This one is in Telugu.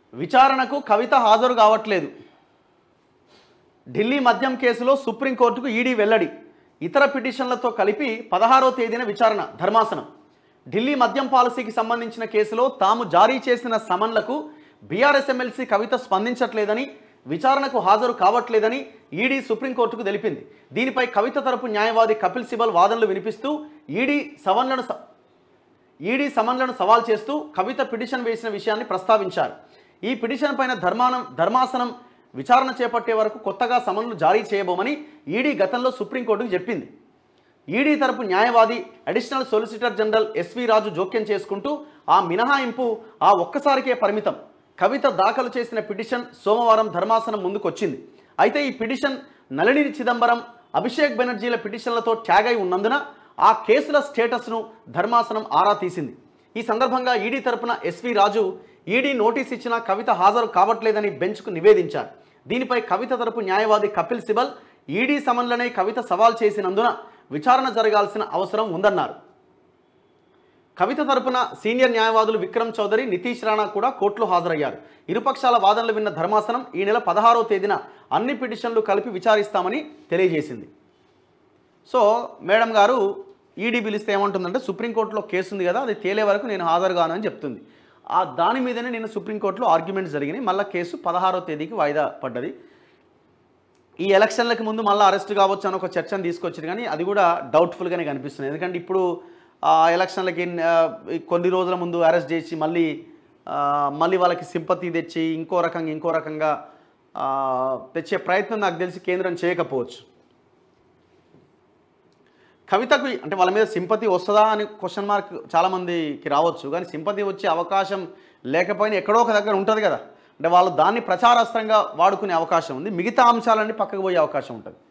విచారణకు కవిత హాజరు కావట్లేదు ఢిల్లీ మద్యం కేసులో సుప్రీంకోర్టుకు ఈడీ వెల్లడి ఇతర పిటిషన్లతో కలిపి పదహారో తేదీన విచారణ ధర్మాసనం ఢిల్లీ మద్యం పాలసీకి సంబంధించిన కేసులో తాము జారీ చేసిన సమన్లకు బీఆర్ఎస్ ఎమ్మెల్సీ కవిత స్పందించట్లేదని విచారణకు హాజరు కావట్లేదని ఈడీ సుప్రీంకోర్టుకు తెలిపింది దీనిపై కవిత తరపు న్యాయవాది కపిల్ సిబల్ వాదనలు వినిపిస్తూ ఈడీ సవన్లను స- ఈడీ సమన్లను సవాల్ చేస్తూ కవిత పిటిషన్ వేసిన విషయాన్ని ప్రస్తావించారు ఈ పిటిషన్ పైన ధర్మానం ధర్మాసనం విచారణ చేపట్టే వరకు కొత్తగా సమన్లు జారీ చేయబోమని ఈడీ గతంలో సుప్రీంకోర్టుకు చెప్పింది ఈడీ తరపు న్యాయవాది additional solicitor general SV Raju జోక్యం చేసుకుంటూ ఆ మినహాయింపు ఆ ఒక్కసారికే పరిమితం కవిత దాఖలు చేసిన పిటిషన్ సోమవారం ధర్మాసనం ముందుకు వచ్చింది అయితే ఈ పిటిషన్ నళిని చిదంబరం అభిషేక్ బెనర్జీల పిటిషన్లతో ట్యాగ్ అయి ఉన్నందున ఆ కేసుల స్టేటస్ను ధర్మాసనం ఆరా తీసింది ఈ సందర్భంగా ఈడీ తరపున ఎస్వి రాజు ఈడీ నోటీస్ ఇచ్చినా కవిత హాజరు కావట్లేదని బెంచ్కు నివేదించారు దీనిపై కవిత తరపు న్యాయవాది కపిల్ సిబల్ ఈడీ సమన్లనే కవిత సవాల్ చేసినందున విచారణ జరగాల్సిన అవసరం ఉందన్నారు కవిత తరపున సీనియర్ న్యాయవాదులు విక్రమ్ చౌదరి నితీష్ రాణా కూడా కోర్టులో హాజరయ్యారు ఇరుపక్షాల వాదనలు విన్న ధర్మాసనం ఈ నెల పదహారో తేదీన అన్ని పిటిషన్లు కలిపి విచారిస్తామని తెలియజేసింది సో మేడం గారు ఈడీ పిలిస్తే ఏమంటుందంటే సుప్రీంకోర్టులో కేసు ఉంది కదా అది తేలే వరకు నేను హాజరు కాను అని చెప్తుంది ఆ దాని మీదనే నేను సుప్రీంకోర్టులో ఆర్గ్యుమెంట్స్ జరిగినాయి మళ్ళీ కేసు పదహారో తేదీకి వాయిదా పడ్డది ఈ ఎలక్షన్లకు ముందు మళ్ళీ అరెస్ట్ కావచ్చు అని ఒక చర్చను తీసుకొచ్చింది కానీ అది కూడా డౌట్ఫుల్గానే కనిపిస్తుంది ఎందుకంటే ఇప్పుడు ఆ ఎలక్షన్లకి ఆ, ఈ కొన్ని రోజుల ముందు అరెస్ట్ చేసి మళ్ళీ ఆ, మళ్ళీ వాళ్ళకి సింపతి తెచ్చి ఇంకో రకంగా ఇంకో రకంగా ఆ, తెచ్చే ప్రయత్నం నాకు తెలిసి కేంద్రం చేయకపోవచ్చు కవితకు అంటే వాళ్ళ మీద సింపతి వస్తుందా అని క్వశ్చన్ మార్క్ చాలామందికి రావచ్చు కానీ సింపతి వచ్చే అవకాశం లేకపోయినా ఎక్కడో ఒక దగ్గర ఉంటుంది కదా అంటే వాళ్ళు దాన్ని ప్రచారాస్త్రంగా వాడుకునే అవకాశం ఉంది మిగతా అంశాలన్నీ పక్కకు పోయే అవకాశం ఉంటుంది